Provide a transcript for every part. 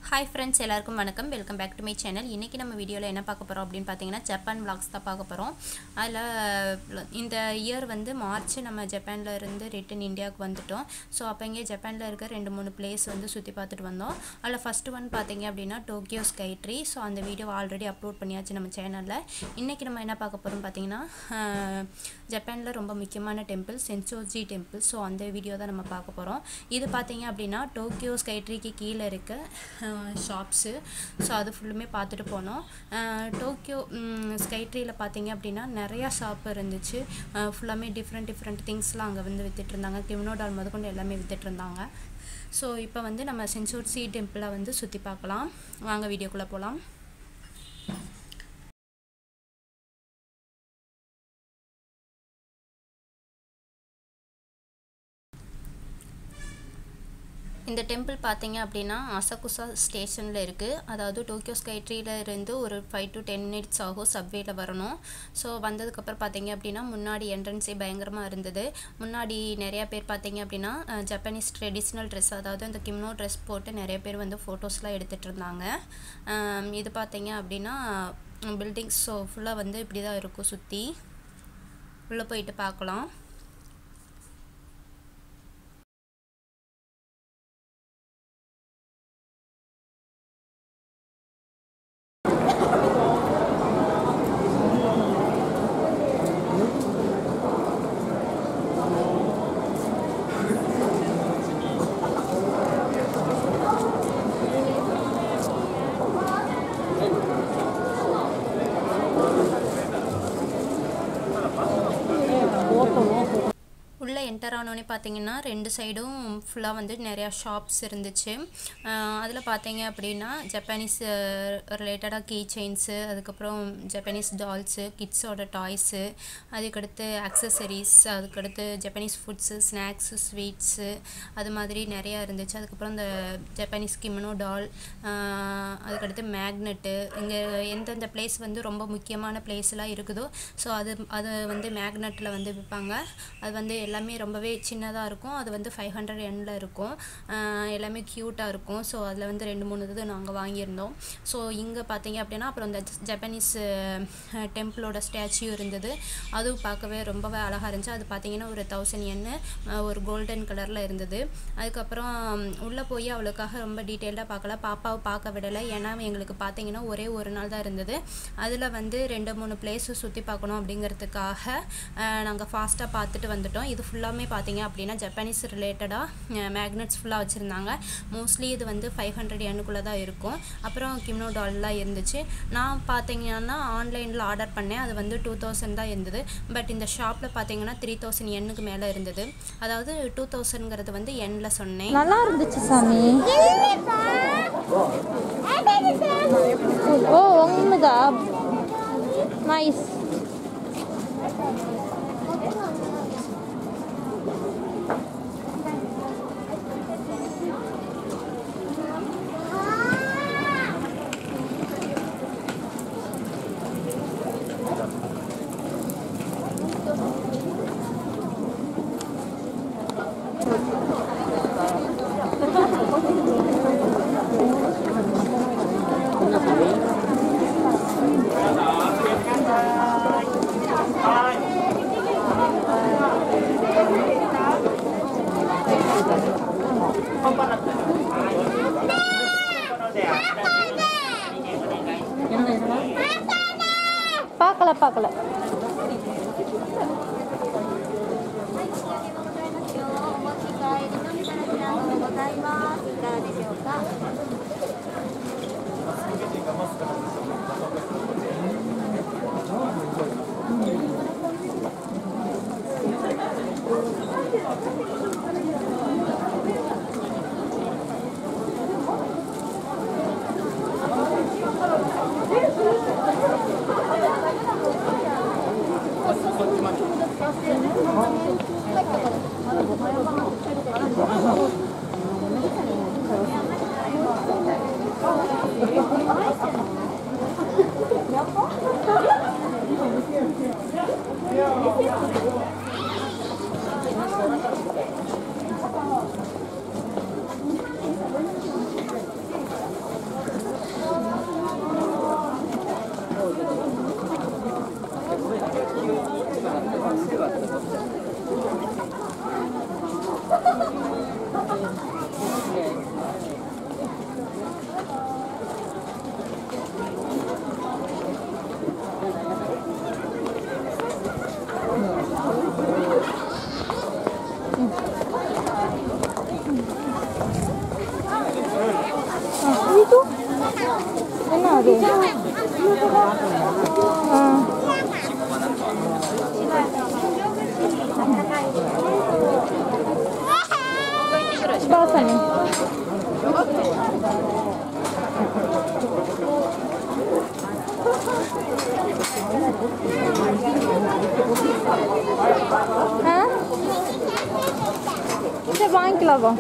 hi friends எல்லாருக்கும் வணக்கம் welcome back to my channel இன்றைக்கி நம்ம வீடியோவில் என்ன பார்க்க போகிறோம் அப்படின்னு பார்த்தீங்கன்னா ஜப்பான் vlogs தான் பார்க்க போகிறோம் அதில் இந்த இயர் வந்து மார்ச் நம்ம ஜப்பானில் இருந்து ரிட்டன் இந்தியாவுக்கு வந்துட்டோம் ஸோ அப்போ இங்கே ஜப்பானில் இருக்க ரெண்டு மூணு பிளேஸ் வந்து சுற்றி பார்த்துட்டு வந்தோம் அதில் ஃபஸ்ட்டு ஒன் பார்த்தீங்க அப்படின்னா டோக்கியோ ஸ்கை ட்ரீ ஸோ அந்த வீடியோ ஆல்ரெடி அப்லோட் பண்ணியாச்சு நம்ம சேனலில் இன்றைக்கி நம்ம என்ன பார்க்க போகிறோம் பார்த்தீங்கன்னா ஜப்பானில் ரொம்ப முக்கியமான டெம்பிள் சென்சோஜி டெம்பிள் ஸோ அந்த வீடியோ தான் நம்ம பார்க்க போகிறோம் இது பார்த்தீங்க அப்படின்னா டோக்கியோ ஸ்கை ட்ரீக்கு கீழே இருக்க ஷாப்ஸு ஸோ அது ஃபுல்லுமே பார்த்துட்டு போனோம் அஹ் டோக்கியோ ஸ்கை ட்ரீயில் பார்த்தீங்க அப்படின்னா நிறையா ஷாப் இருந்துச்சு ஃபுல்லாமே டிஃப்ரெண்ட் டிஃப்ரெண்ட் திங்ஸ்லாம் அங்கே வந்து வித்துட்டு இருந்தாங்க கிம்னோ டால் முதற்கொண்டு எல்லாமே வித்துட்டு இருந்தாங்க ஸோ இப்போ வந்து நம்ம சென்சோர்சி டெம்பிளை வந்து சுற்றி பார்க்கலாம் வாங்க வீடியோக்குள்ளே போகலாம் இந்த டெம்பிள் பார்த்தீங்க அப்படின்னா அசகுசா ஸ்டேஷனில் இருக்குது அதாவது டோக்கியோ ஸ்கைட்ரியில் இருந்து ஒரு ஃபைவ் டு டென் மினிட்ஸ் ஆகும் சப்வேல வரணும் ஸோ வந்ததுக்கப்புறம் பார்த்தீங்க அப்படின்னா முன்னாடி என்ட்ரன்ஸே பயங்கரமாக இருந்தது முன்னாடி நிறையா பேர் பார்த்தீங்க அப்படின்னா அஹ், ஜப்பானீஸ் ட்ரெடிஷ்னல் ட்ரெஸ் அதாவது அந்த கிம்னோ ட்ரெஸ் போட்டு நிறைய பேர் வந்து ஃபோட்டோஸ்லாம் எடுத்துகிட்டு இருந்தாங்க அம், இது பார்த்தீங்க அப்படின்னா பில்டிங்ஸ் ஸோ ஃபுல்லாக வந்து இப்படி தான் இருக்கும் சுற்றி உள்ளே போயிட்டு பார்க்கலாம் உள்ளே என்டர் ஆனோடனே பார்த்தீங்கன்னா ரெண்டு சைடும் ஃபுல்லாக வந்து நிறையா ஷாப்ஸ் இருந்துச்சு அதில் பார்த்தீங்க அப்படின்னா ஜப்பானீஸ் ரிலேட்டடாக கீ செயின்ஸு அதுக்கப்புறம் ஜப்பானீஸ் டால்ஸு கிட்ஸோட டாய்ஸு அதுக்கடுத்து அக்சசரிஸ் அதுக்கடுத்து ஜப்பானீஸ் ஃபுட்ஸு ஸ்நாக்ஸு ஸ்வீட்ஸு அது மாதிரி நிறையா இருந்துச்சு அதுக்கப்புறம் இந்த ஜப்பானீஸ் கிமனோ டால் அதுக்கடுத்து மேக்னெட்டு இங்கே எந்தெந்த பிளேஸ் வந்து ரொம்ப முக்கியமான பிளேஸ்லாம் இருக்குதோ ஸோ அது அது வந்து மேக்னெட்டில் வந்து விற்பாங்க அது வந்து எல்லாமே ரொம்பவே சின்னதாக இருக்கும் அது வந்து ஃபைவ் ஹண்ட்ரட் எண்ணில் இருக்கும் ஆஹ் எல்லாமே க்யூட்டாக இருக்கும் ஸோ அதில் வந்து ரெண்டு மூணு இது நாங்கள் வாங்கியிருந்தோம் ஸோ இங்கே பார்த்தீங்க அப்படின்னா அப்புறம் இந்த ஜப்பானீஸ் டெம்பிளோட ஸ்டாச்சு இருந்தது அதுவும் பார்க்கவே ரொம்பவே அழகாக இருந்துச்சு அது பார்த்தீங்கன்னா ஒரு தௌசண்ட் எண்ணு ஒரு கோல்டன் கலரில் இருந்தது அதுக்கப்புறம் உள்ளே போய் அவளுக்காக ரொம்ப டீட்டெயில்டாக பார்க்கல பாப்பாவை பார்க்க விடலை ஏன்னா எங்களுக்கு பார்த்தீங்கன்னா ஒரே ஒரு நாள் தான் இருந்தது அதில் வந்து ரெண்டு மூணு பிளேஸு சுற்றி பார்க்கணும் அப்படிங்கிறதுக்காக நாங்கள் ஃபாஸ்ட்டாக பார்த்துட்டு வந்துட்டோம் இது ஃபுல்லாமே பார்த்தீங்க அப்படின்னா ஜப்பானீஸ் ரிலேட்டடாக மேக்னெட்ஸ் ஃபுல்லாக வச்சுருந்தாங்க மோஸ்ட்லி இது வந்து ஃபைவ் ஹண்ட்ரட் எண்ணுக்குள்ளே தான் இருக்கும் அப்புறம் கிம்னோ டால்லாம் இருந்துச்சு நான் பார்த்தீங்கன்னா ஆன்லைனில் ஆர்டர் பண்ணேன் அது வந்து டூ தௌசண்ட் தான் இருந்தது பட் இந்த ஷாப்பில் பார்த்தீங்கன்னா த்ரீ தௌசண்ட் எண்ணுக்கு மேலே இருந்தது அதாவது டூ தௌசண்ட்ங்கிறது வந்து எண்ணில் சொன்னேன் நல்லா இருந்துச்சு சாமி ஓ ஒண்ணுதா நைஸ் பார்க்கல பார்க்கல அது ஆ பா சாமி ஆ சரி வாங்கிக்கலாம் வா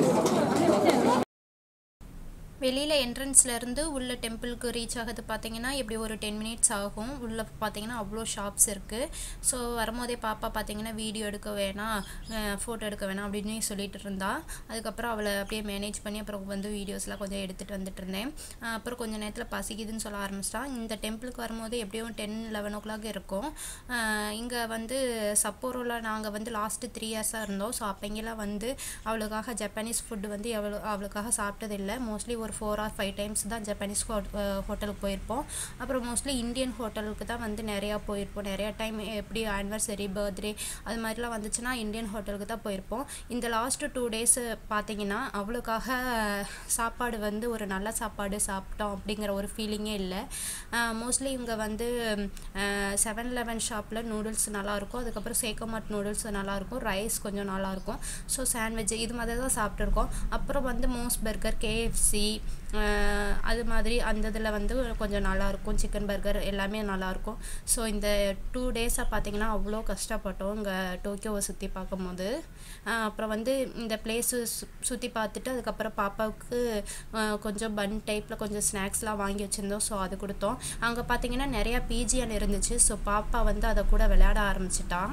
வெளியில் என்ட்ரன்ஸ்லேருந்து உள்ள டெம்பிளுக்கு ரீச் ஆகிறது பார்த்தீங்கன்னா எப்படி ஒரு டென் மினிட்ஸ் ஆகும் உள்ளே பார்த்தீங்கன்னா அவ்வளோ ஷாப்ஸ் இருக்குது ஸோ வரும்போதே பாப்பா பார்த்தீங்கன்னா வீடியோ எடுக்க வேணாம் ஃபோட்டோ எடுக்க வேணாம் அப்படின்னு சொல்லிட்டு இருந்தா அதுக்கப்புறம் அவளை அப்படியே மேனேஜ் பண்ணி அப்புறம் வந்து வீடியோஸ்லாம் கொஞ்சம் எடுத்துகிட்டு வந்துட்டு இருந்தேன் அஹ் அப்புறம் கொஞ்சம் நேரத்தில் பசிக்குதுன்னு சொல்ல ஆரம்பிச்சிட்டா இந்த டெம்பிளுக்கு வரும்போது எப்படியும் டென் லெவன் ஓ கிளாக் இருக்கும் இங்கே வந்து சப்போரோவில் நாங்கள் வந்து லாஸ்ட்டு த்ரீ இயர்ஸாக இருந்தோம் ஸோ அப்போங்கெல்லாம் வந்து அவளுக்காக ஜப்பானீஸ் ஃபுட்டு வந்து எவ்வளோ அவளுக்காக சாப்பிட்டதில்லை மோஸ்ட்லி ஒரு ஃபோர் ஆர் ஃபைவ் டைம்ஸ் தான் ஜப்பானீஸ் ஹோட்டலுக்கு போயிருப்போம் அப்புறம் மோஸ்ட்லி இந்தியன் ஹோட்டலுக்கு தான் வந்து நிறையா போயிருப்போம் நிறையா டைம் எப்படி ஆனிவர்சரி பர்த்டே அது மாதிரிலாம் வந்துச்சுன்னா இந்தியன் ஹோட்டலுக்கு தான் போயிருப்போம் இந்த லாஸ்ட்டு டூ டேஸ் பார்த்தீங்கன்னா அவளுக்காக சாப்பாடு வந்து ஒரு நல்ல சாப்பாடு சாப்பிட்டோம் அப்படிங்கிற ஒரு ஃபீலிங்கே இல்லை மோஸ்ட்லி இவங்க வந்து செவன் லெவன் ஷாப்பில் நூடுல்ஸ் நல்லாயிருக்கும் அதுக்கப்புறம் சேக்கமாட் நூடுல்ஸ் நல்லாயிருக்கும் ரைஸ் கொஞ்சம் நல்லாயிருக்கும் ஸோ சாண்ட்விச் இது மாதிரி தான் சாப்பிட்ருக்கோம் அப்புறம் வந்து மோஸ் பர்கர் கேஎஃப்சி அது மாதிரி அந்த இதில் வந்து கொஞ்சம் நல்லாயிருக்கும் சிக்கன் பர்கர் எல்லாமே நல்லாயிருக்கும் ஸோ இந்த டூ டேஸாக பார்த்தீங்கன்னா அவ்வளோ கஷ்டப்பட்டோம் இங்கே டோக்கியோவை சுற்றி பார்க்கும்போது ஆஹ் அப்புறம் வந்து இந்த பிளேஸு சுற்றி பார்த்துட்டு அதுக்கப்புறம் பாப்பாவுக்கு ஆஹ் கொஞ்சம் பன் டைப்பில் கொஞ்சம் ஸ்நாக்ஸ்லாம் வாங்கி வச்சுருந்தோம் ஸோ அது கொடுத்தோம் அங்கே பார்த்தீங்கன்னா நிறையா பிஜிஎன் இருந்துச்சு ஸோ பாப்பா வந்து அதை கூட விளையாட ஆரம்பிச்சிட்டான்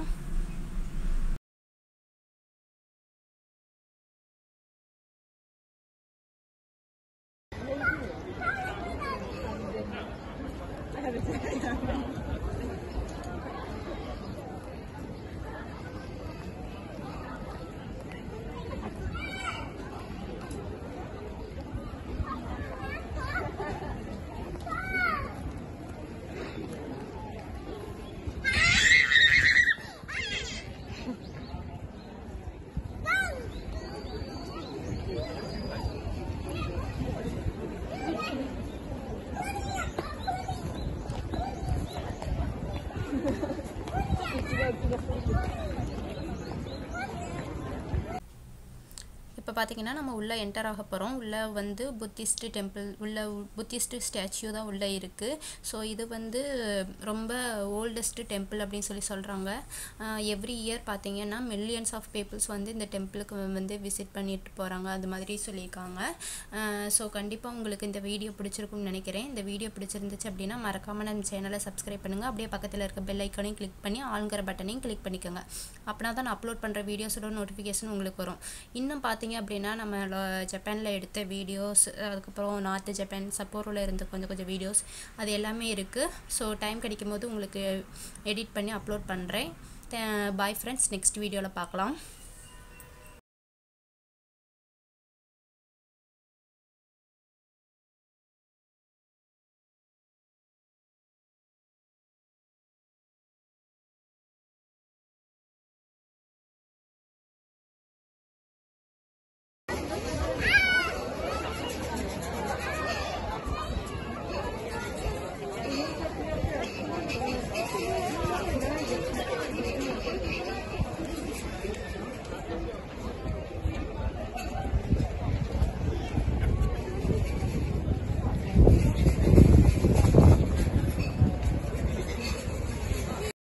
இப்போ பார்த்தீங்கன்னா நம்ம உள்ளே என்டர் ஆக போகிறோம் உள்ளே வந்து புத்திஸ்ட் டெம்பிள் உள்ள புத்திஸ்ட் ஸ்டாச்சு தான் உள்ளே இருக்குது ஸோ இது வந்து ரொம்ப ஓல்டஸ்ட் டெம்பிள் அப்படின்னு சொல்லி சொல்கிறாங்க எவ்ரி இயர் பார்த்தீங்கன்னா மில்லியன்ஸ் ஆஃப் பீப்புள்ஸ் வந்து இந்த டெம்பிளுக்கு வந்து விசிட் பண்ணிட்டு போகிறாங்க அது மாதிரி சொல்லியிருக்காங்க ஸோ கண்டிப்பாக உங்களுக்கு இந்த வீடியோ பிடிச்சிருக்கும்னு நினைக்கிறேன் இந்த வீடியோ பிடிச்சிருந்துச்சு அப்படின்னா மறக்காமல் நம்ம சேனலை சப்ஸ்கிரைப் பண்ணுங்கள் அப்படியே பக்கத்தில் இருக்க பெல் ஐக்கானையும் கிளிக் பண்ணி ஆளுங்கிற பட்டனையும் கிளிக் பண்ணிக்கோங்க அப்படின்னா தான் நான் அப்லோட் பண்ணுற வீடியோஸோட நோட்டிஃபிகேஷன் உங்களுக்கு வரும் இன்னும் பார்த்தீங்க அப்படின்னா நம்ம ஜப்பானில் எடுத்த வீடியோஸ் அதுக்கப்புறம் நார்த்து ஜப்பான் சப்போரோவில் இருந்து கொஞ்சம் கொஞ்சம் வீடியோஸ் அது எல்லாமே இருக்குது ஸோ டைம் கிடைக்கும் போது உங்களுக்கு எடிட் பண்ணி அப்லோட் பண்ணுறேன் பாய் ஃப்ரெண்ட்ஸ் நெக்ஸ்ட் வீடியோவில் பார்க்கலாம்